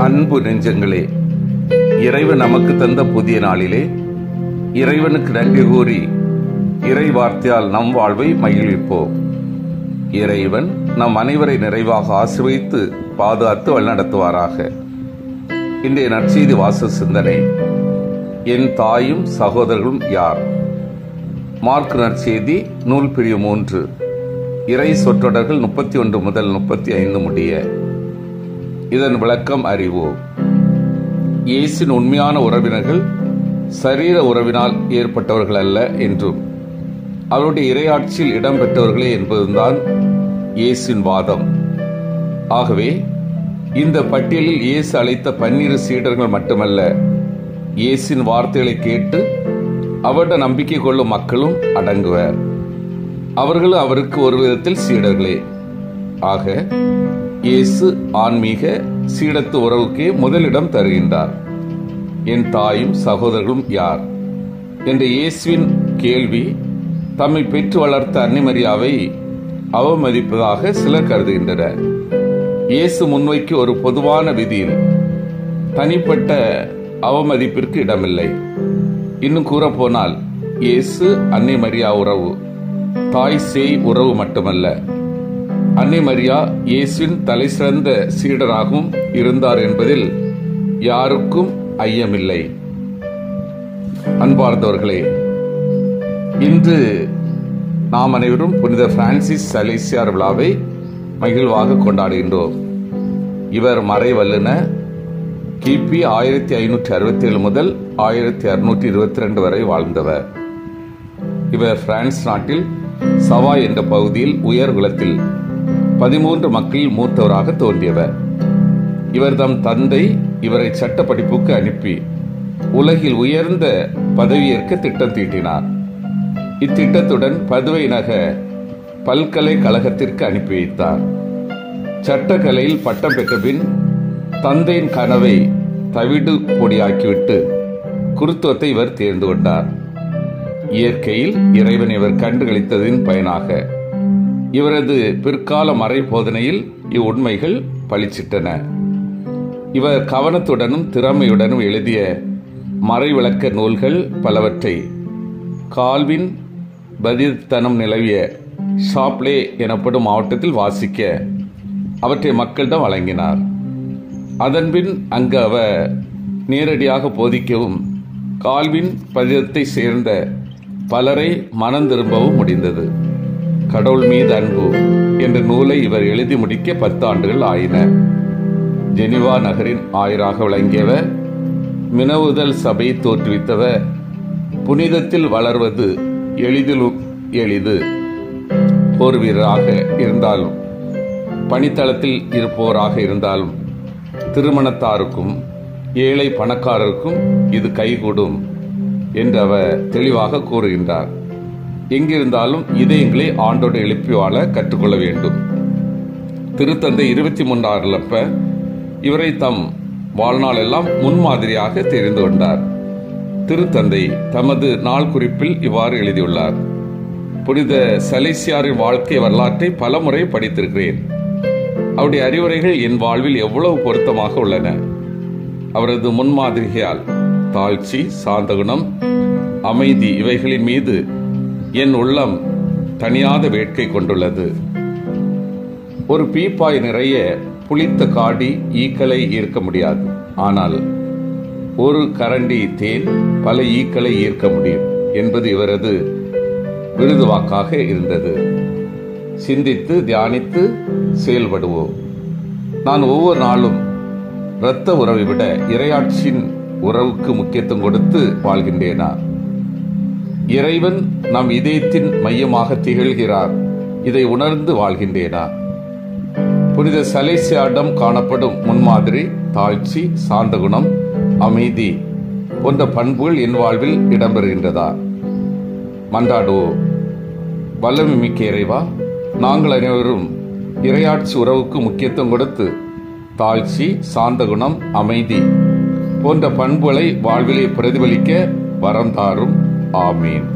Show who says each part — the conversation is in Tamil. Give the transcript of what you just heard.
Speaker 1: அன்பு நெஞ்சங்களே இறைவன் நமக்கு தந்த புதிய நாளிலே இறைவனுக்கு நன்றி கூறி இறை வார்த்தையால் நம் வாழ்வை மகிழ்விப்போம் இறைவன் நம் அனைவரை நிறைவாக ஆசிர்வதித்து பாதுகாத்து வழிநடத்துவாராக இன்றைய நற்செய்தி வாச சிந்தனை என் தாயும் சகோதரர்களும் யார் மார்க் நற்செய்தி நூல் பிரிவு மூன்று இறை சொற்றொடர்கள் முப்பத்தி ஒன்று முதல் முப்பத்தி ஐந்து முடிய இதன் விளக்கம் அறிவோம் இயேசின் உண்மையான உறவினர்கள் சரீர உறவினால் ஏற்பட்டவர்கள் அல்ல என்றும் அவருடைய இரையாட்சியில் இடம்பெற்றவர்களே என்பதுதான் இயேசின் வாதம் ஆகவே இந்த பட்டியலில் இயேசு அழைத்த பன்னிரு சீடர்கள் மட்டுமல்ல இயேசின் வார்த்தைகளை கேட்டு அவருடைய நம்பிக்கை கொள்ளும் மக்களும் அடங்குவர் அவர்களும் அவருக்கு ஒரு விதத்தில் சீடர்களே ஆக இயேசு ஆன்மீக சீடத்து உறவுக்கே முதலிடம் தருகின்றார் என் தாயும் சகோதரர்களும் யார் என்ற இயேசுவின் கேள்வி தம்மை பெற்று வளர்த்த அன்னிமரியாவை அவமதிப்பதாக சிலர் கருதுகின்றனர் இயேசு முன்வைக்கு ஒரு பொதுவான விதியில் தனிப்பட்ட அவமதிப்பிற்கு இடமில்லை இன்னும் கூறப்போனால் இயேசு அன்னை மரியா உறவு தாய் சேய் உறவு மட்டுமல்ல அன்னை மரியா இயேசுவின் தலை சிறந்த சீடராகவும் இருந்தார் என்பதில் யாருக்கும் ஐயமில்லை அன்பார்ந்தவர்களே இன்று நாம் அனைவரும் புனித பிரான்சிஸ் சலேசியார் விழாவை மகிழ்வாக கொண்டாடுகின்றோம் இவர் மறை வல்லுன கிபி ஆயிரத்தி ஐநூற்றி அறுபத்தி ஏழு முதல் ஆயிரத்தி அறுநூற்றி இருபத்தி ரெண்டு வரை வாழ்ந்தவர் இவர் பிரான்ஸ் நாட்டில் சவாய் என்ற பகுதியில் உயர் குலத்தில் பதிமூன்று மக்களில் மூத்தவராக தோன்றியவர் இவர் தம் தந்தை இவரை சட்ட படிப்புக்கு அனுப்பி உலகில் உயர்ந்த பதவியேற்க திட்டம் தீட்டினார் இத்திட்டத்துடன் பதுவை நக பல்கலைக்கழகத்திற்கு அனுப்பி வைத்தார் சட்டக்கலையில் பட்டம் பெற்ற பின் தந்தையின் கனவை தவிடு பொடியாக்கிவிட்டு குருத்துவத்தை இவர் தேர்ந்து கொண்டார் இயற்கையில் இறைவன் இவர் கண்டுகளித்ததின் பயனாக இவரது பிற்கால மறை போதனையில் இவ்வுண்மைகள் பளிச்சிட்டன இவர் கவனத்துடனும் திறமையுடனும் எழுதிய மறைவிளக்க நூல்கள் பலவற்றை கால்வின் பதித்தனம் நிலவிய ஷாப்லே எனப்படும் மாவட்டத்தில் வாசிக்க அவற்றை மக்களிடம் வழங்கினார் அதன்பின் அங்கு அவர் நேரடியாக போதிக்கவும் கால்வின் பதிதத்தை சேர்ந்த பலரை மனம் திரும்பவும் முடிந்தது கடவுள் மீது அன்பு என்ற நூலை இவர் எழுதி முடிக்க பத்து ஆண்டுகள் ஆயின ஜெனிவா நகரின் ஆயராக விளங்கியவர் மினவுதல் சபை தோற்றுவித்தவர் புனிதத்தில் வளர்வது எளிதிலும் எளிது போர் வீரராக இருந்தாலும் பணித்தளத்தில் இருப்போராக இருந்தாலும் திருமணத்தாருக்கும் ஏழை பணக்காரருக்கும் இது கைகூடும் என்று அவர் தெளிவாக கூறுகின்றார் எங்கிருந்தாலும் இதயங்களை ஆண்டோடு எழுப்பி வாழ கற்றுக்கொள்ள வேண்டும் திருத்தந்தை இருபத்தி மூன்றாறுலப்ப இவரை தம் வாழ்நாள் எல்லாம் முன்மாதிரியாக தெரிந்து கொண்டார் திருத்தந்தை தமது நாள் குறிப்பில் இவ்வாறு எழுதியுள்ளார் புனித சலேசியாரின் வாழ்க்கை வரலாற்றை பலமுறை படித்திருக்கிறேன் அவருடைய அறிவுரைகள் என் வாழ்வில் எவ்வளவு பொருத்தமாக உள்ளன அவரது முன்மாதிரியால் தாழ்ச்சி சாந்தகுணம் அமைதி இவைகளின் மீது என் உள்ளம் தனியாத வேட்கை கொண்டுள்ளது ஒரு பீப்பாய் நிறைய புளித்த காடி ஈக்களை ஈர்க்க முடியாது ஆனால் ஒரு கரண்டி தேன் பல ஈக்களை ஈர்க்க முடியும் என்பது இவரது விருது வாக்காக இருந்தது சிந்தித்து தியானித்து செயல்படுவோம் நான் ஒவ்வொரு நாளும் இரத்த உறவை விட இரையாட்சியின் உறவுக்கு முக்கியத்துவம் கொடுத்து வாழ்கின்றேனா இறைவன் நம் இதயத்தின் மையமாக திகழ்கிறார் இதை உணர்ந்து வாழ்கின்றேனா புனித சலேசியாடம் காணப்படும் முன்மாதிரி தாழ்ச்சி சாந்த குணம் அமைதி போன்ற பண்புகள் என் வாழ்வில் இடம்பெறுகின்றதா மன்றாடுவோம் வல்லமை மிக்க இறைவா நாங்கள் அனைவரும் இரையாட்சி உறவுக்கு முக்கியத்துவம் கொடுத்து தாழ்ச்சி சாந்த குணம் அமைதி போன்ற பண்புகளை வாழ்விலே பிரதிபலிக்க வரம் தாரும் ஆமீன்